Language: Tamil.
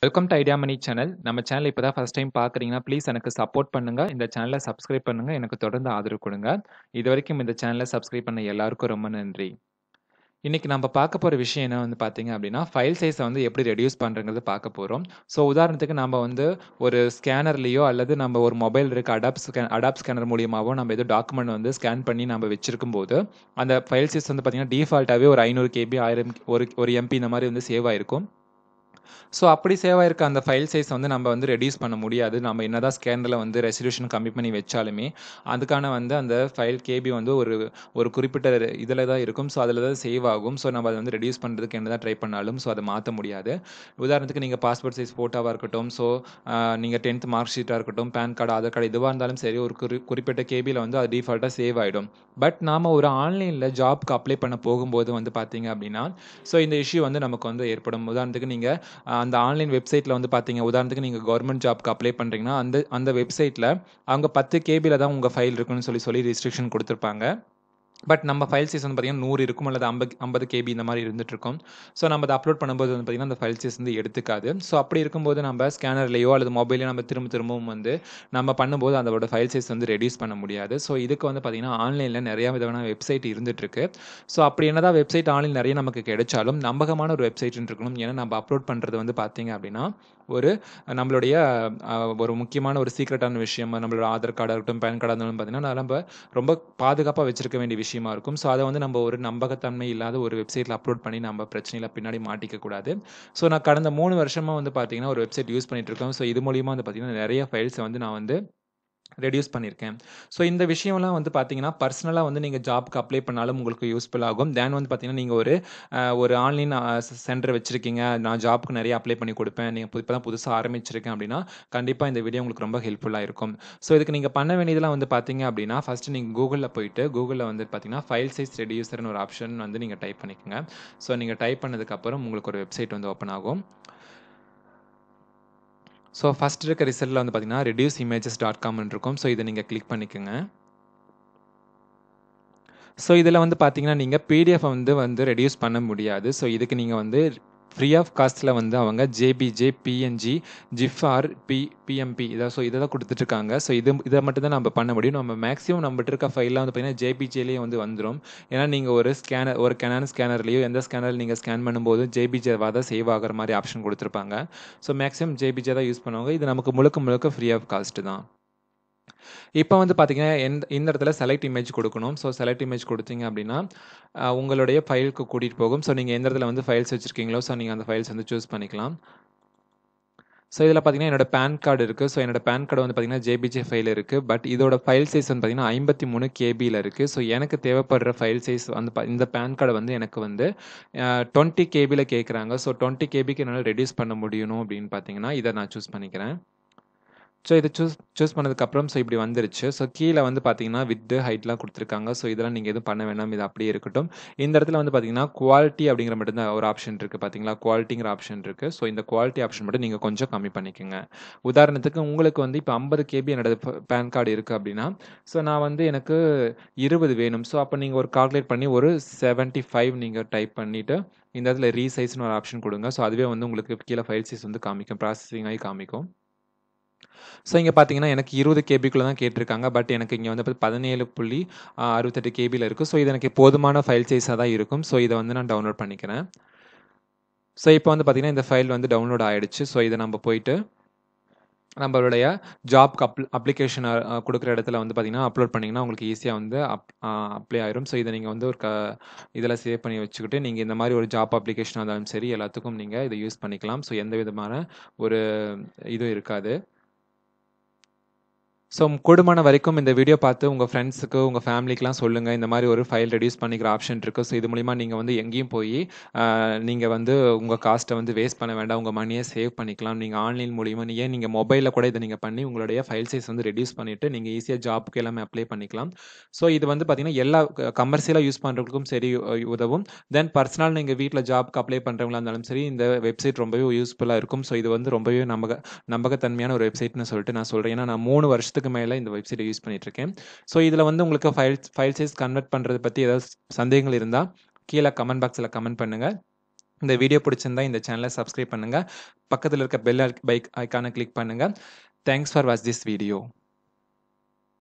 Welcome to idea Mani channel. நம்ம சேனல் இப்ப தான் ஃபர்ஸ்ட் டைம் பார்க்குறீங்கன்னா, ப்ளீஸ் எனக்கு சப்போர்ட் பண்ணுங்க. இந்த சேனல சப்ஸ்கிரைப் பண்ணுங்க. எனக்கு தொடர்ந்து ஆதரவு குடுங்க. இதுவரைக்கும் இந்த சேனல சப்ஸ்கிரைப் பண்ண எல்லாருக்கும் ரொம்ப நன்றி. இன்னைக்கு நம்ம பார்க்க போற விஷயம் என்ன வந்து பார்த்தீங்க அப்படின்னா, ஃபைல் சைஸ வந்து எப்படி ரெடியூஸ் பண்றதுங்கிறத பார்க்க போறோம். ஸோ உதாரணத்துக்கு நம்ம வந்து ஒரு ஸ்கேனர்லயோ அல்லது நம்ம ஒரு மொபைல் இருக்க அடாப் ஸ்கே அடாப் ஸ்கேனர் மூலியமாவோ நம்ம ஏதோ டாக்குமெண்ட் வந்து ஸ்கேன் பண்ணி நம்ம வச்சிருக்கும்போது, அந்த ஃபைல் சைஸ் வந்து பார்த்தீங்கன்னா, டிஃபால்ட்டாவே ஒரு 500 கேபி, 1000 ஒரு ஒரு எம்பி இந்த மாரி வந்து சேவ் ஆயிருக்கும். ஸோ அப்படி சேவ் ஆயிருக்க அந்த ஃபைல் சைஸ வந்து நம்ம வந்து ரெடியூஸ் பண்ண முடியாது. நம்ம என்னதான் ஸ்கேனர்ல வந்து ரெசல்யூஷன் கம்மி பண்ணி வச்சாலுமே, அதுக்கான வந்து அந்த ஃபைல் கேபி வந்து ஒரு ஒரு குறிப்பிட்ட இதில தான் இருக்கும். ஸோ அதில தான் சேவ் ஆகும். ஸோ நம்ம அத வந்து ரெடியூஸ் பண்றதுக்கு என்னதான் ட்ரை பண்ணாலும், ஸோ அத மாத்த முடியாது. உதாரணத்துக்கு நீங்க பாஸ்போர்ட் சைஸ் ஃபோட்டோவா இருக்கட்டும், ஸோ அ நீங்க 10த் மார்க் ஷீட்டா இருக்கட்டும், பான் கார்டு, ஆதார் கார்டு எதுவா இருந்தாலும் சரி, ஒரு குறி குறிப்பிட்ட கேபில வந்து அது டிஃபால்ட்டா சேவ் ஆயிடும். பட் நாம ஒரு ஆன்லைன்ல ஜாப்க்கு அப்ளை பண்ண போகும்போது வந்து பார்த்தீங்க அப்படின்னா, ஸோ இந்த இஷ்யூ வந்து நமக்கு வந்து ஏற்படும். உதாரணத்துக்கு நீங்க அ அந்த ஆன்லைன் வெப்சைட்ல வந்து பார்த்தீங்க உதாரணத்துக்கு நீங்க கவர்ன்மென்ட் ஜாப்க்கு அப்ளை பண்றீங்கன்னா, அந்த அந்த வெப்சைட்ல அவங்க 10 கேபில தான் உங்க ஃபைல் இருக்குன்னு சொல்லி சொல்லி ரெஸ்ட்ரிக்ஷன் குடுத்திருப்பாங்க. பட் நம்ம ஃபைல் சைஸ் வந்து பார்த்தீங்கன்னா, 100 இருக்கும் அல்லது அம்பக் 50 கேபி இந்த மாரி இருந்துட்டுருக்கும். ஸோ நம்ம அத அப்லோட் பண்ணும்போது வந்து பார்த்தீங்கன்னா, அந்த ஃபைல் சைஸ் வந்து எடுத்துக்காது. ஸோ அப்படி இருக்கும்போது நம்ம ஸ்கேனர்லயோ அல்லது மொபைல்லயோ நம்ம திரும்ப திரும்பவும் வந்து நம்ம பண்ணும்போது அதோட ஃபைல் சைஸ் வந்து ரெடியூஸ் பண்ண முடியாது. ஸோ இதுக்கு வந்து பார்த்தீங்கன்னா, ஆன்லைன்ல நெறைய விதமான வெப்சைட் இருந்துட்டுருக்கு. ஸோ அப்படி என்னதான் வெப்சைட் ஆன்லைன் நெறைய நமக்கு கிடைச்சாலும், நம்பகமான ஒரு வெப்சைட்ன்னு இருக்கணும். ஏன்னா நம்ம அப்லோட் பண்றது வந்து பார்த்தீங்க அப்படின்னா, ஒரு நம்மளுடைய அ ஒரு முக்கியமான ஒரு சீக்ரெட்டான விஷயம். நம்மளோட ஆதார் கார்டா இருக்கட்டும், பான் கார்டா இருந்தாலும் பார்த்தீங்கன்னா, அதெல்லாம் நம்ப ரொம்ப பாதுகாப்பா வச்சிருக்க வேண்டிய விஷயமா இருக்கும். ஸோ அத வந்து நம்ம ஒரு நம்பகத்தன்மை இல்லாத ஒரு வெப்சைட்ல அப்லோட் பண்ணி நம்ம பிரச்சனையில பின்னாடி மாட்டிக்க கூடாது. ஸோ நான் கடந்த 3 வருஷமா வந்து பார்த்தீங்கன்னா, ஒரு வெப்சைட் யூஸ் பண்ணிட்டு இருக்கேன். ஸோ இது மூலியமா வந்து பார்த்தீங்கன்னா, நெறைய ஃபைல்ஸ வந்து நான் வந்து ரெடியூஸ் பண்ணியிருக்கேன். ஸோ இந்த விஷயம்லாம் வந்து பார்த்தீங்கன்னா, பர்சனலா வந்து நீங்க ஜாப்க்கு அப்ளை பண்ணாலும் உங்களுக்கு யூஸ்ஃபுல் ஆகும். தென் வந்து பார்த்தீங்கன்னா, நீங்க ஒரு அ ஒரு ஆன்லைன் அ சென்டர் வச்சிருக்கீங்க. நான் ஜாப்க்கு நெறைய அப்ளை பண்ணி குடுப்பேன். நீங்க இப்ப தான் புதுசா ஆரம்பிச்சிருக்கேன் அப்படின்னா, கண்டிப்பா இந்த வீடியோ உங்களுக்கு ரொம்ப ஹெல்ப்ஃபுல்லா இருக்கும். ஸோ இதுக்கு நீங்க பண்ண வேண்டியதெல்லாம் வந்து பார்த்தீங்க அப்படின்னா, ஃபர்ஸ்ட்டு நீங்க கூகுள்ல போயிட்டு, கூகுள்ல வந்து பார்த்தீங்கன்னா, ஃபைல் சைஸ் ரெடியூசர்ன்னு ஒரு ஆப்ஷன் வந்து நீங்க டைப் பண்ணிக்கங்க. ஸோ நீங்க டைப் பண்ணதுக்கப்புறம் உங்களுக்கு ஒரு வெப்சைட் வந்து ஓப்பன் ஆகும். ஸோ ஃபர்ஸ்ட் இருக்க ரிசல்ட்ல வந்து பார்த்தீங்கன்னா, ரெடியூஸ் இமேஜஸ் டாட் காம்ன்னு இருக்கும். ஸோ இத நீங்க கிளிக் பண்ணிக்கங்க. ஸோ இதில வந்து பார்த்தீங்கன்னா, நீங்க பிடிஎஃப் வந்து வந்து ரெடியூஸ் பண்ண முடியாது. ஸோ இதுக்கு நீங்க வந்து ஃப்ரீ ஆஃப் காஸ்ட்ல வந்து அவங்க ஜேபிஜே, பிஎன்ஜி, ஜிஃப்ஆர், பி பிஎம்பி இத ஸோ இத தான் குடுத்துட்டுருக்காங்க. ஸோ இது இத மட்டும் தான் நம்ம பண்ண முடியும். நம்ம மேக்ஸிமம் நம்மட்ட இருக்க ஃபைல்லாம் வந்து பார்த்தீங்கன்னா, ஜேபிஜேலயே வந்து வந்துரும். ஏன்னா நீங்க ஒரு ஸ்கேனர் ஒரு கேனான் ஸ்கேனர்லயோ எந்த ஸ்கேனர்ல நீங்க ஸ்கேன் பண்ணும்போது ஜேபிஜேவா தான் சேவ் ஆகுற மாரி ஆப்ஷன் குடுத்துருப்பாங்க. ஸோ மேக்ஸிமம் ஜேபிஜே தான் யூஸ் பண்ணுவாங்க. இது நமக்கு முழுக்க முழுக்க ஃப்ரீ ஆஃப் காஸ்ட் தான். இப்ப வந்து பார்த்தீங்கன்னா, எந்த இந்த இடத்துல செலக்ட் இமேஜ் குடுக்கணும். ஸோ செலக்ட் இமேஜ் குடுத்தீங்க அப்படின்னா, அ உங்களுடைய ஃபைலுக்கு கூட்டிட்டு போகும். ஸோ நீங்க எந்த இடத்துல வந்து ஃபைல்ஸ் வச்சிருக்கீங்களோ, ஸோ நீங்க அந்த ஃபைல்ஸ் வந்து சூஸ் பண்ணிக்கலாம். ஸோ இதில பார்த்தீங்கன்னா, என்னோட பான் கார்டு இருக்கு. ஸோ என்னோட பான் கார்டு வந்து பார்த்தீங்கன்னா, ஜேபிஜே ஃபைல் இருக்கு. பட் இதோட ஃபைல் சைஸ் வந்து பார்த்தீங்கன்னா, 53 கேபில இருக்கு. ஸோ எனக்கு தேவைப்படுற ஃபைல் சைஸ் வந்து ப இந்த பான் கார்ட வந்து எனக்கு வந்து அ 20 கேபில கேட்குறாங்க. ஸோ 20 கேபிக்கு என்னால ரெடியூஸ் பண்ண முடியணும் அப்படின்னு பார்த்தீங்கன்னா, இத நான் சூஸ் பண்ணிக்கிறேன். ஸோ இத சூஸ் சூஸ் பண்ணதுக்கப்புறம் ஸோ இப்படி வந்துருச்சு. ஸோ கீழ வந்து பார்த்தீங்கன்னா, விட்த், ஹைட்லாம் குடுத்துருக்காங்க. ஸோ இதெல்லாம் நீங்க எதுவும் பண்ண வேண்டாம். இது அப்படியே இருக்கட்டும். இந்த இடத்துல வந்து பார்த்தீங்கன்னா, குவாலிட்டி அப்படிங்கிற மட்டும் தான் ஒரு ஆப்ஷன் இருக்கு பார்த்தீங்களா? குவாலிட்டிங்கிற ஆப்ஷன் இருக்கு. ஸோ இந்த குவாலிட்டி ஆப்ஷன் மட்டும் நீங்க கொஞ்சம் கம்மி பண்ணிக்கங்க. உதாரணத்துக்கு உங்களுக்கு வந்து இப்ப 50 கேபி என்னோட ப பான் கார்டு இருக்கு அப்படின்னா, ஸோ நான் வந்து எனக்கு 20 வேணும். ஸோ அப்ப நீங்க ஒரு கால்குலேட் பண்ணி ஒரு 75 நீங்க டைப் பண்ணிட்டு, இந்த இடத்துல ரீசைஸ்ன்னு ஒரு ஆப்ஷன் குடுங்க. ஸோ அதுவே வந்து உங்களுக்கு கீழ ஃபைல் சைஸ் வந்து காமிக்கும். ப்ராசஸிங் ஆகி காமிக்கும். ஸோ இங்க பார்த்தீங்கன்னா, எனக்கு 20 கேபிக்குள்ள தான் கேட்டிருக்காங்க. பட் எனக்கு இங்க வந்து 17.68 கேபில இருக்கு. ஸோ இது எனக்கு போதுமான ஃபைல் சைஸா தான் இருக்கும். ஸோ இத வந்து நான் டவுன்லோட் பண்ணிக்கிறேன். ஸோ இப்ப வந்து பார்த்தீங்கன்னா, இந்த ஃபைல் வந்து டவுன்லோட் ஆயிடுச்சு. ஸோ இத நம்ம போயிட்டு நம்மளுடைய ஜாப்க்கு அப் அப்ளிகேஷன் அ குடுக்குற இடத்துல வந்து பார்த்தீங்கன்னா, அப்லோட் பண்ணீங்கன்னா, உங்களுக்கு ஈஸியா வந்து அப் அ அப்ளை ஆயிரும். ஸோ இத நீங்க வந்து ஒரு க இதில சேவ் பண்ணி வச்சுக்கிட்டு, நீங்க இந்த மாரி ஒரு ஜாப் அப்ளிகேஷனா இருந்தாலும் சரி, எல்லாத்துக்கும் நீங்க இத யூஸ் பண்ணிக்கலாம். ஸோ எந்த விதமான ஒரு இதுவும் இருக்காது. ஸோ கூடுமான வரைக்கும் இந்த வீடியோ பார்த்து உங்க ஃப்ரெண்ட்ஸுக்கு, உங்க ஃபேமிலிக்குலாம் சொல்லுங்க. இந்த மாரி ஒரு ஃபைல் ரெடியூஸ் பண்ணிக்கிற ஆப்ஷன் இருக்கு. ஸோ இது மூலியமா நீங்க வந்து எங்கேயும் போயி அ நீங்க வந்து உங்க காஸ்ட்ட வந்து வேஸ்ட் பண்ண வேண்டாம். உங்க மணிய சேவ் பண்ணிக்கலாம். நீங்க ஆன்லைன் மூலியமா ஏன் நீங்க மொபைல்ல கூட இத நீங்க பண்ணி உங்களுடைய ஃபைல் சைஸ் வந்து ரெடியூஸ் பண்ணிட்டு, நீங்க ஈஸியா ஜாப்க்கு எல்லாமே அப்ளை பண்ணிக்கலாம். ஸோ இது வந்து பார்த்தீங்கன்னா, எல்லா க கமர்ஷியலா யூஸ் பண்றவங்களுக்கும் சரி அ உதவும். தென் பர்சனல் நீங்க வீட்ல ஜாப்க்கு அப்ளை பண்றவங்களா இருந்தாலும் சரி, இந்த வெப்சைட் ரொம்பவே யூஸ்ஃபுல்லா இருக்கும். ஸோ இது வந்து ரொம்பவே நம்பக நம்பகத்தன்மையான ஒரு வெப்சைட்ன்னு சொல்லிட்டு நான் சொல்றேன். ஏன்னா நான் 3 வருஷத்துக்கு மேல இந்த வெப்சைட்ட யூஸ் பண்ணிட்டு இருக்கேன். ஸோ இதில வந்து உங்களுக்கு ஃபைல் ஃபைல் சைஸ் கன்வெர்ட் பண்றத பத்தி ஏதாவது சந்தேகங்கள் இருந்தா, கீழ கமெண்ட் பாக்ஸ்ல கமெண்ட் பண்ணுங்க. இந்த வீடியோ பிடிச்சிருந்தா இந்த சேனலை சப்ஸ்கிரைப் பண்ணுங்கள் பக்கத்தில் இருக்க பெல் பைக் ஐக்கானை கிளிக் பண்ணுங்கள் thanks for watch this video